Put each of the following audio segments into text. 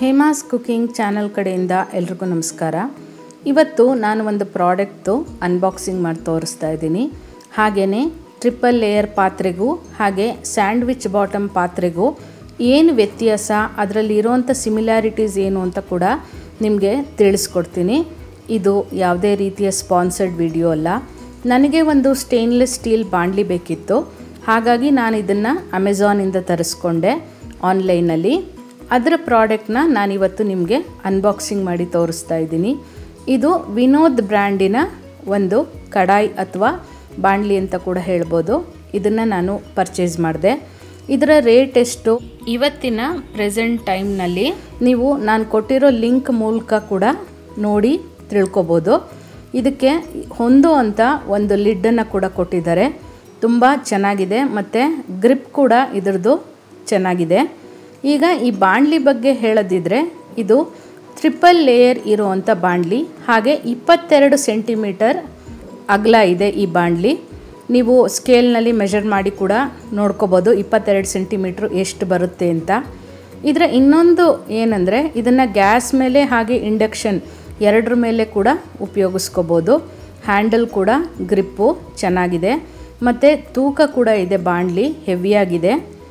Hema's cooking channel ಕಡೆಯಿಂದ ಎಲ್ರಿಗೂ ನಮಸ್ಕಾರ ಇವತ್ತು ನಾನು ಒಂದು ಪ್ರಾಡಕ್ಟ್ದು ಅನ್ಬಾಕ್ಸಿಂಗ್ ಮಾಡಿ ತೋರಿಸ್ತಾ ಇದ್ದೀನಿ ಹಾಗೆಯೇ ಟ್ರಿಪಲ್ ಲೇಯರ್ ಪಾತ್ರೆಗೂ ಹಾಗೆ ಸ್ಯಾಂಡ್ವಿಚ್ ಬಾಟಮ್ ಪಾತ್ರೆಗೂ ಏನು ವ್ಯತ್ಯಾಸ ಅದರಲ್ಲಿ ಇರೋವಂಥ ಸಿಮಿಲ್ಯಾರಿಟೀಸ್ ಏನು ಅಂತ ಕೂಡ ನಿಮಗೆ ತಿಳಿಸ್ಕೊಡ್ತೀನಿ ಇದು ಯಾವುದೇ ರೀತಿಯ ಸ್ಪಾನ್ಸರ್ಡ್ ವಿಡಿಯೋ ಅಲ್ಲ ನನಗೆ ಒಂದು ಸ್ಟೇನ್ಲೆಸ್ ಸ್ಟೀಲ್ ಬಾಣಲಿ ಬೇಕಿತ್ತು ಹಾಗಾಗಿ ನಾನು ಇದನ್ನು ಅಮೆಝಾನಿಂದ ತರಿಸ್ಕೊಂಡೆ ಆನ್ಲೈನಲ್ಲಿ ಅದರ ಪ್ರಾಡಕ್ಟ್ನ ನಾನಿವತ್ತು ನಿಮಗೆ ಅನ್ಬಾಕ್ಸಿಂಗ್ ಮಾಡಿ ತೋರಿಸ್ತಾ ಇದ್ದೀನಿ ಇದು ವಿನೋದ್ ಬ್ರ್ಯಾಂಡಿನ ಒಂದು ಕಡಾಯಿ ಅಥವಾ ಬಾಣಲಿ ಅಂತ ಕೂಡ ಹೇಳ್ಬೋದು ಇದನ್ನು ನಾನು ಪರ್ಚೇಸ್ ಮಾಡಿದೆ ಇದರ ರೇಟ್ ಎಷ್ಟು ಇವತ್ತಿನ ಪ್ರೆಸೆಂಟ್ ಟೈಮ್ನಲ್ಲಿ ನೀವು ನಾನು ಕೊಟ್ಟಿರೋ ಲಿಂಕ್ ಮೂಲಕ ಕೂಡ ನೋಡಿ ತಿಳ್ಕೊಬೋದು ಇದಕ್ಕೆ ಹೊಂದುವಂಥ ಒಂದು ಲಿಡ್ಡನ್ನು ಕೂಡ ಕೊಟ್ಟಿದ್ದಾರೆ ತುಂಬ ಚೆನ್ನಾಗಿದೆ ಮತ್ತು ಗ್ರಿಪ್ ಕೂಡ ಇದ್ರದ್ದು ಚೆನ್ನಾಗಿದೆ ಈಗ ಈ ಬಾಣಲಿ ಬಗ್ಗೆ ಹೇಳೋದಿದ್ರೆ ಇದು ಟ್ರಿಪಲ್ ಲೇಯರ್ ಇರುವಂಥ ಬಾಣಲಿ ಹಾಗೆ ಇಪ್ಪತ್ತೆರಡು ಸೆಂಟಿಮೀಟರ್ ಅಗಲ ಇದೆ ಈ ಬಾಣಲಿ ನೀವು ಸ್ಕೇಲ್ನಲ್ಲಿ ಮೆಷರ್ ಮಾಡಿ ಕೂಡ ನೋಡ್ಕೋಬೋದು ಇಪ್ಪತ್ತೆರಡು ಸೆಂಟಿಮೀಟ್ರ್ ಎಷ್ಟು ಬರುತ್ತೆ ಅಂತ ಇದರ ಇನ್ನೊಂದು ಏನಂದರೆ ಇದನ್ನು ಗ್ಯಾಸ್ ಮೇಲೆ ಹಾಗೆ ಇಂಡಕ್ಷನ್ ಎರಡರ ಮೇಲೆ ಕೂಡ ಉಪಯೋಗಿಸ್ಕೋಬೋದು ಹ್ಯಾಂಡಲ್ ಕೂಡ ಗ್ರಿಪ್ಪು ಚೆನ್ನಾಗಿದೆ ಮತ್ತು ತೂಕ ಕೂಡ ಇದೆ ಬಾಣಲಿ ಹೆವಿಯಾಗಿದೆ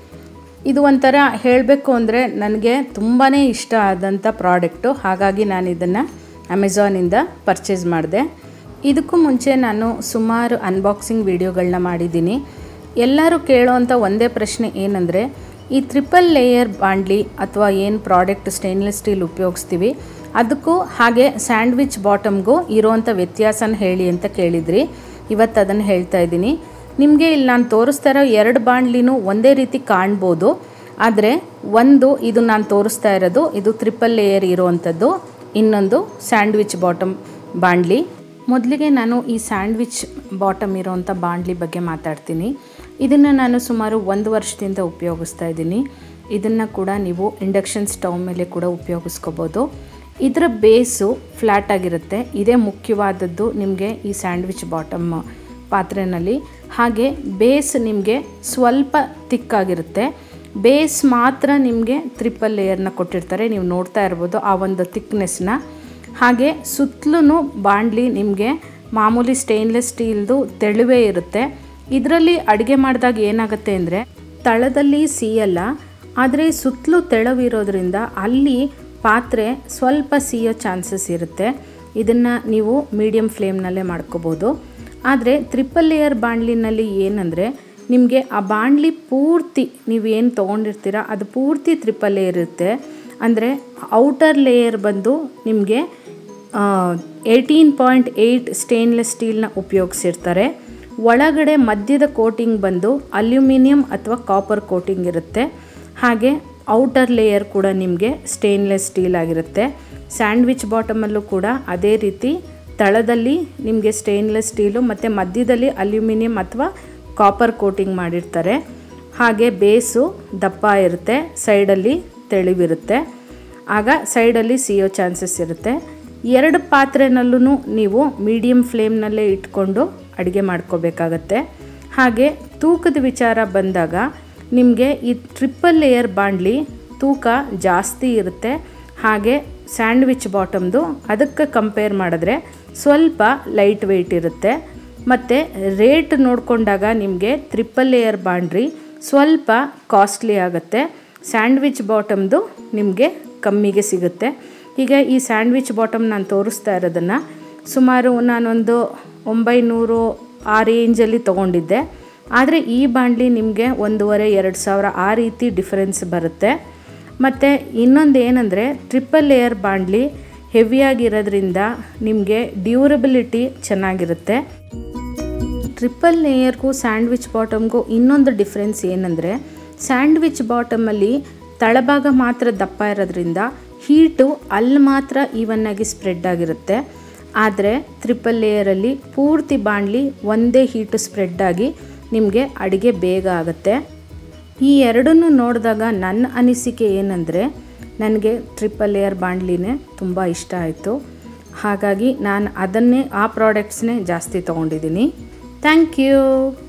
ಇದು ಒಂಥರ ಹೇಳಬೇಕು ಅಂದರೆ ನನಗೆ ತುಂಬಾ ಇಷ್ಟ ಆದಂಥ ಪ್ರಾಡಕ್ಟು ಹಾಗಾಗಿ ನಾನು ಇದನ್ನು ಅಮೆಝಾನಿಂದ ಪರ್ಚೇಸ್ ಮಾಡಿದೆ ಇದಕ್ಕೂ ಮುಂಚೆ ನಾನು ಸುಮಾರು ಅನ್ಬಾಕ್ಸಿಂಗ್ ವಿಡಿಯೋಗಳನ್ನ ಮಾಡಿದ್ದೀನಿ ಎಲ್ಲರೂ ಕೇಳೋವಂಥ ಒಂದೇ ಪ್ರಶ್ನೆ ಏನಂದರೆ ಈ ಟ್ರಿಪಲ್ ಲೇಯರ್ ಬಾಂಡ್ಲಿ ಅಥವಾ ಏನು ಪ್ರಾಡಕ್ಟ್ ಸ್ಟೇನ್ಲೆಸ್ ಸ್ಟೀಲ್ ಉಪಯೋಗಿಸ್ತೀವಿ ಅದಕ್ಕೂ ಹಾಗೆ ಸ್ಯಾಂಡ್ವಿಚ್ ಬಾಟಮ್ಗೂ ಇರೋವಂಥ ವ್ಯತ್ಯಾಸನ ಹೇಳಿ ಅಂತ ಕೇಳಿದ್ರಿ ಇವತ್ತು ಅದನ್ನು ಹೇಳ್ತಾ ಇದ್ದೀನಿ ನಿಮಗೆ ಇಲ್ಲಿ ನಾನು ತೋರಿಸ್ತಾ ಇರೋ ಎರಡು ಬಾಂಡ್ಲಿನೂ ಒಂದೇ ರೀತಿ ಕಾಣ್ಬೋದು ಆದರೆ ಒಂದು ಇದು ನಾನು ತೋರಿಸ್ತಾ ಇರೋದು ಇದು ಟ್ರಿಪಲ್ ಲೇಯರ್ ಇರುವಂಥದ್ದು ಇನ್ನೊಂದು ಸ್ಯಾಂಡ್ವಿಚ್ ಬಾಟಮ್ ಬಾಂಡ್ಲಿ ಮೊದಲಿಗೆ ನಾನು ಈ ಸ್ಯಾಂಡ್ವಿಚ್ ಬಾಟಮ್ ಇರೋವಂಥ ಬಾಂಡ್ಲಿ ಬಗ್ಗೆ ಮಾತಾಡ್ತೀನಿ ಇದನ್ನು ನಾನು ಸುಮಾರು ಒಂದು ವರ್ಷದಿಂದ ಉಪಯೋಗಿಸ್ತಾ ಇದ್ದೀನಿ ಇದನ್ನು ಕೂಡ ನೀವು ಇಂಡಕ್ಷನ್ ಸ್ಟವ್ ಮೇಲೆ ಕೂಡ ಉಪಯೋಗಿಸ್ಕೋಬೋದು ಇದರ ಬೇಸು ಫ್ಲ್ಯಾಟ್ ಆಗಿರುತ್ತೆ ಇದೇ ಮುಖ್ಯವಾದದ್ದು ನಿಮಗೆ ಈ ಸ್ಯಾಂಡ್ವಿಚ್ ಬಾಟಮ್ ಪಾತ್ರೆಯಲ್ಲಿ ಹಾಗೆ ಬೇಸ್ ನಿಮಗೆ ಸ್ವಲ್ಪ ತಿಕ್ಕಾಗಿರುತ್ತೆ ಬೇಸ್ ಮಾತ್ರ ನಿಮಗೆ ತ್ರಿಪಲ್ ಲೇಯರ್ನ ಕೊಟ್ಟಿರ್ತಾರೆ ನೀವು ನೋಡ್ತಾ ಇರ್ಬೋದು ಆ ಒಂದು ತಿಕ್ನೆಸ್ನ ಹಾಗೆ ಸುತ್ತಲೂ ಬಾಣಲಿ ನಿಮಗೆ ಮಾಮೂಲಿ ಸ್ಟೇನ್ಲೆಸ್ ಸ್ಟೀಲ್ದು ತೆಳುವೇ ಇರುತ್ತೆ ಇದರಲ್ಲಿ ಅಡುಗೆ ಮಾಡಿದಾಗ ಏನಾಗುತ್ತೆ ಅಂದರೆ ತಳದಲ್ಲಿ ಸಿಯಲ್ಲ ಆದರೆ ಸುತ್ತಲೂ ತೆಳವಿರೋದ್ರಿಂದ ಅಲ್ಲಿ ಪಾತ್ರೆ ಸ್ವಲ್ಪ ಸಿಯೋ ಚಾನ್ಸಸ್ ಇರುತ್ತೆ ಇದನ್ನು ನೀವು ಮೀಡಿಯಮ್ ಫ್ಲೇಮ್ನಲ್ಲೇ ಮಾಡ್ಕೋಬೋದು ಆದರೆ ತ್ರಿಪಲ್ ಲೇಯರ್ ಬಾಣಲಿನಲ್ಲಿ ಏನಂದರೆ ನಿಮಗೆ ಆ ಬಾಣಲಿ ಪೂರ್ತಿ ನೀವು ಏನು ತೊಗೊಂಡಿರ್ತೀರ ಅದು ಪೂರ್ತಿ ತ್ರಿಪಲ್ ಲೇಯರ್ ಇರುತ್ತೆ ಅಂದರೆ ಔಟರ್ ಲೇಯರ್ ಬಂದು ನಿಮಗೆ ಏಯ್ಟೀನ್ ಪಾಯಿಂಟ್ ಏಯ್ಟ್ ಸ್ಟೇನ್ಲೆಸ್ ಸ್ಟೀಲ್ನ ಉಪಯೋಗಿಸಿರ್ತಾರೆ ಒಳಗಡೆ ಮಧ್ಯದ ಕೋಟಿಂಗ್ ಬಂದು ಅಲ್ಯೂಮಿನಿಯಂ ಅಥವಾ ಕಾಪರ್ ಕೋಟಿಂಗ್ ಇರುತ್ತೆ ಹಾಗೆ ಔಟರ್ ಲೇಯರ್ ಕೂಡ ನಿಮಗೆ ಸ್ಟೇನ್ಲೆಸ್ ಸ್ಟೀಲ್ ಆಗಿರುತ್ತೆ ಸ್ಯಾಂಡ್ವಿಚ್ ಬಾಟಮಲ್ಲೂ ಕೂಡ ಅದೇ ರೀತಿ ತಳದಲ್ಲಿ ನಿಮಗೆ ಸ್ಟೇನ್ಲೆಸ್ ಸ್ಟೀಲು ಮತ್ತು ಮಧ್ಯದಲ್ಲಿ ಅಲ್ಯೂಮಿನಿಯಂ ಅಥವಾ ಕಾಪರ್ ಕೋಟಿಂಗ್ ಮಾಡಿರ್ತಾರೆ ಹಾಗೆ ಬೇಸು ದಪ್ಪ ಇರುತ್ತೆ ಸೈಡಲ್ಲಿ ತೆಳಿವಿರುತ್ತೆ ಆಗ ಸೈಡಲ್ಲಿ ಸಿಯೋ ಚಾನ್ಸಸ್ ಇರುತ್ತೆ ಎರಡು ಪಾತ್ರೆನಲ್ಲೂ ನೀವು ಮೀಡಿಯಮ್ ಫ್ಲೇಮ್ನಲ್ಲೇ ಇಟ್ಕೊಂಡು ಅಡುಗೆ ಮಾಡ್ಕೋಬೇಕಾಗತ್ತೆ ಹಾಗೆ ತೂಕದ ವಿಚಾರ ಬಂದಾಗ ನಿಮಗೆ ಈ ಟ್ರಿಪಲ್ ಲೇಯರ್ ಬಾಣಲಿ ತೂಕ ಜಾಸ್ತಿ ಇರುತ್ತೆ ಹಾಗೆ ಸ್ಯಾಂಡ್ವಿಚ್ ಬಾಟಮ್ದು ಅದಕ್ಕೆ ಕಂಪೇರ್ ಮಾಡಿದ್ರೆ ಸ್ವಲ್ಪ ಲೈಟ್ ವೆಯ್ಟ್ ಇರುತ್ತೆ ಮತ್ತು ರೇಟ್ ನೋಡಿಕೊಂಡಾಗ ನಿಮಗೆ ಟ್ರಿಪಲ್ ಲೇಯರ್ ಬಾಂಡ್ರಿ ಸ್ವಲ್ಪ ಕಾಸ್ಟ್ಲಿ ಆಗುತ್ತೆ ಸ್ಯಾಂಡ್ವಿಚ್ ಬಾಟಮ್ದು ನಿಮಗೆ ಕಮ್ಮಿಗೆ ಸಿಗುತ್ತೆ ಈಗ ಈ ಸ್ಯಾಂಡ್ವಿಚ್ ಬಾಟಮ್ ನಾನು ತೋರಿಸ್ತಾ ಇರೋದನ್ನು ಸುಮಾರು ನಾನೊಂದು ಒಂಬೈನೂರು ಆ ರೇಂಜಲ್ಲಿ ತೊಗೊಂಡಿದ್ದೆ ಆದರೆ ಈ ಬಾಂಡ್ಲಿ ನಿಮಗೆ ಒಂದೂವರೆ ಎರಡು ಸಾವಿರ ಆ ರೀತಿ ಡಿಫರೆನ್ಸ್ ಬರುತ್ತೆ ಮತ್ತು ಇನ್ನೊಂದು ಏನಂದರೆ ಟ್ರಿಪಲ್ ಲೇಯರ್ ಬಾಂಡ್ಲಿ ಹೆವಿಯಾಗಿರೋದ್ರಿಂದ ನಿಮಗೆ ಡ್ಯೂರಬಿಲಿಟಿ ಚೆನ್ನಾಗಿರುತ್ತೆ ಟ್ರಿಪಲ್ ಲೇಯರ್ಗೂ ಸ್ಯಾಂಡ್ವಿಚ್ ಬಾಟಮ್ಗೂ ಇನ್ನೊಂದು ಡಿಫ್ರೆನ್ಸ್ ಏನಂದರೆ ಸ್ಯಾಂಡ್ವಿಚ್ ಬಾಟಮಲ್ಲಿ ತಳಭಾಗ ಮಾತ್ರ ದಪ್ಪ ಇರೋದ್ರಿಂದ ಹೀಟು ಅಲ್ಲಿ ಮಾತ್ರ ಈವನ್ನಾಗಿ ಸ್ಪ್ರೆಡ್ ಆಗಿರುತ್ತೆ ಆದರೆ ಟ್ರಿಪಲ್ ಲೇಯರಲ್ಲಿ ಪೂರ್ತಿ ಬಾಣಲಿ ಒಂದೇ ಹೀಟು ಸ್ಪ್ರೆಡ್ ಆಗಿ ನಿಮಗೆ ಅಡುಗೆ ಬೇಗ ಆಗುತ್ತೆ ಈ ಎರಡನ್ನೂ ನೋಡಿದಾಗ ನನ್ನ ಅನಿಸಿಕೆ ಏನಂದರೆ ನನಗೆ ಟ್ರಿಪಲ್ ಲೇಯರ್ ಬಾಣಲಿನೇ ತುಂಬ ಇಷ್ಟ ಆಯಿತು ಹಾಗಾಗಿ ನಾನು ಅದನ್ನೇ ಆ ಪ್ರಾಡಕ್ಟ್ಸ್ನೇ ಜಾಸ್ತಿ ತೊಗೊಂಡಿದ್ದೀನಿ ಥ್ಯಾಂಕ್ ಯು